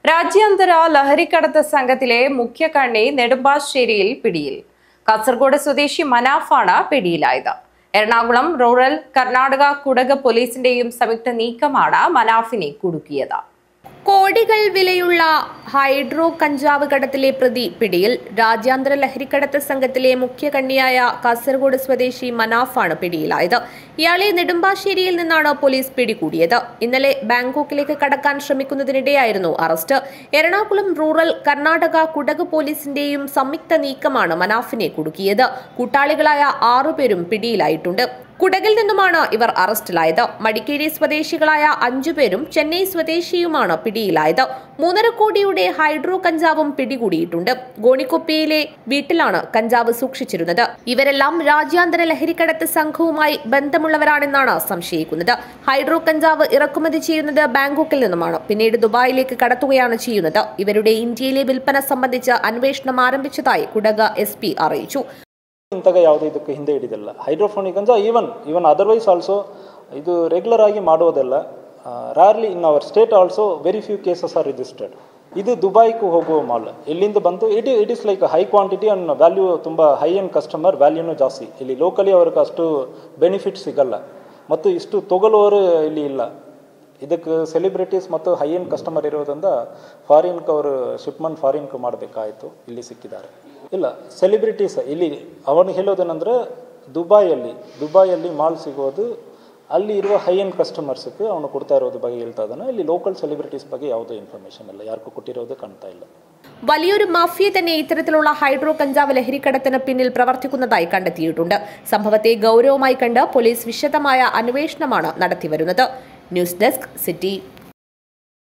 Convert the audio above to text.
രാജ്യാന്തര ലഹരിക്കടത്ത് സംഘത്തിലെ മുഖ്യ കണ്ണി നെടുമ്പാശ്ശേരിയിൽ പിടിയിൽ കാസർഗോഡ് സ്വദേശി മനാഫാണ് പിടിയിലായത് എറണാകുളം റൂറൽ കർണാടക കുടക് പോലീസിന്റെയും സംയുക്ത നീക്കമാണ് മനാഫിനെ കുടുക്കിയത് കോടികൾ വിലയുള്ള ഹൈഡ്രോ കഞ്ചാവ് കടത്തിലെ പ്രതി പിടിയിൽ രാജ്യാന്തര ലഹരിക്കടത്ത് സംഘത്തിലെ മുഖ്യ കണ്ണിയായ കാസർഗോഡ് സ്വദേശി മനാഫാണ് പിടിയിലായത് ഇയാളെ നെടുമ്പാശ്ശേരിയിൽ നിന്നാണ് പോലീസ് പിടികൂടിയത് ഇന്നലെ ബാങ്കോക്കിലേക്ക് കടക്കാൻ ശ്രമിക്കുന്നതിനിടെയായിരുന്നു അറസ്റ്റ് എറണാകുളം റൂറൽ കർണാടക കുടക് പോലീസിന്റെയും സംയുക്ത നീക്കമാണ് മനാഫിനെ കുടുക്കിയത് കൂട്ടാളികളായ ആറുപേരും പിടിയിലായിട്ടുണ്ട് കുടകിൽ നിന്നുമാണ് ഇവർ അറസ്റ്റിലായത് മടിക്കേരി സ്വദേശികളായ അഞ്ചുപേരും ചെന്നൈ സ്വദേശിയുമാണ് പിടിയിലായത് മൂന്നര കോടിയുടെ ഹൈഡ്രോ കഞ്ചാവും പിടികൂടിയിട്ടുണ്ട് ഗോണിക്കൊപ്പിയിലെ വീട്ടിലാണ് കഞ്ചാവ് സൂക്ഷിച്ചിരുന്നത് ഇവരെല്ലാം രാജ്യാന്തര ലഹരിക്കടത്ത് സംഘവുമായി ബന്ധമുള്ളവരാണെന്നാണ് സംശയിക്കുന്നത് ഹൈഡ്രോ കഞ്ചാവ് ഇറക്കുമതി ചെയ്യുന്നത് ബാങ്കോക്കിൽ നിന്നുമാണ് പിന്നീട് ദുബായിലേക്ക് കടത്തുകയാണ് ചെയ്യുന്നത് ഇവരുടെ ഇന്ത്യയിലെ വിൽപ്പന സംബന്ധിച്ച് അന്വേഷണം ആരംഭിച്ചതായി കുടക് എസ് അറിയിച്ചു ಇಂತಾಗ ಯಾವುದೇ ಇದಕ್ಕೆ ಹಿಂದೆ ಹಿಡಿದಿಲ್ಲ ಹೈಡ್ರೋಫೋನಿಕ್ ಅಂದ್ರೆ ಈವನ್ ಈವನ್ ಅದರ್ವೈಸ್ ಆಲ್ಸೋ ಇದು ರೆಗ್ಯುಲರ್ ಆಗಿ ಮಾಡೋದಲ್ಲ rarely in our state also very few cases are registered ಇದು ದುಬೈಗೂ ಹೋಗುವ ಮಾಲ್ ಇಲ್ಲಿಂದ ಬಂದು it it is like high quantity and value ತುಂಬ ಹೈ ಎಂಡ್ ಕಸ್ಟಮರ್ ವ್ಯಾಲ್ಯೂನು ಜಾಸ್ತಿ ಇಲ್ಲಿ ಲೋಕಲಿ ಅವ್ರಿಗೆ ಅಷ್ಟು ಬೆನಿಫಿಟ್ ಸಿಗಲ್ಲ ಮತ್ತು ಇಷ್ಟು ತೊಗೊಳುವವರು ಇಲ್ಲಿ ಇಲ್ಲ ಇದಕ್ಕೆ ಸೆಲೆಬ್ರಿಟೀಸ್ ಮತ್ತು ಹೈ ಎಂಡ್ ಕಸ್ಟಮರ್ ಇರೋದ್ರಿಂದ ಫಾರಿನ್ಗೆ ಅವರು ಶಿಪ್ಮೆಂಟ್ ಫಾರಿನ್ಗೆ ಮಾಡಬೇಕಾಯಿತು ಇಲ್ಲಿ ಸಿಕ್ಕಿದ್ದಾರೆ ಇಲ್ಲ ಸೆಲೆಬ್ರಿಟೀಸ್ ಇಲ್ಲಿ ಅವನು ಹೇಳೋದೇನೆಂದರೆ ದುಬೈಯಲ್ಲಿ ದುಬೈಯಲ್ಲಿ ಮಾಲ್ ಸಿಗೋದು ಅಲ್ಲಿ ಇರುವ ಹೈ ಎಂಡ್ ಕಸ್ಟಮರ್ಸ್ಗೆ ಅವನು ಕೊಡ್ತಾ ಇರೋದ್ರ ಬಗ್ಗೆ ಹೇಳ್ತಾ ಇದ್ದಾನೆ ಇಲ್ಲಿ ಲೋಕಲ್ ಸೆಲೆಬ್ರಿಟೀಸ್ ಬಗ್ಗೆ ಯಾವುದೇ ಇನ್ಫಾರ್ಮೇಷನ್ ಇಲ್ಲ ಯಾರಿಗೂ ಕೊಟ್ಟಿರೋದು ಕಾಣ್ತಾ ಇಲ್ಲ വലിയൊരു മാഫിയ തന്നെ ഇത്തരത്തിലുള്ള ഹൈഡ്രോ കഞ്ചാവ് ലഹരിക്കടത്തിന് പിന്നിൽ പ്രവർത്തിക്കുന്നതായി കണ്ടെത്തിയിട്ടുണ്ട് സംഭവത്തെ ഗൗരവമായി കണ്ട് പോലീസ് വിശദമായ അന്വേഷണമാണ് നടത്തിവരുന്നത് ന്യൂസ് ഡെസ്ക് സിറ്റി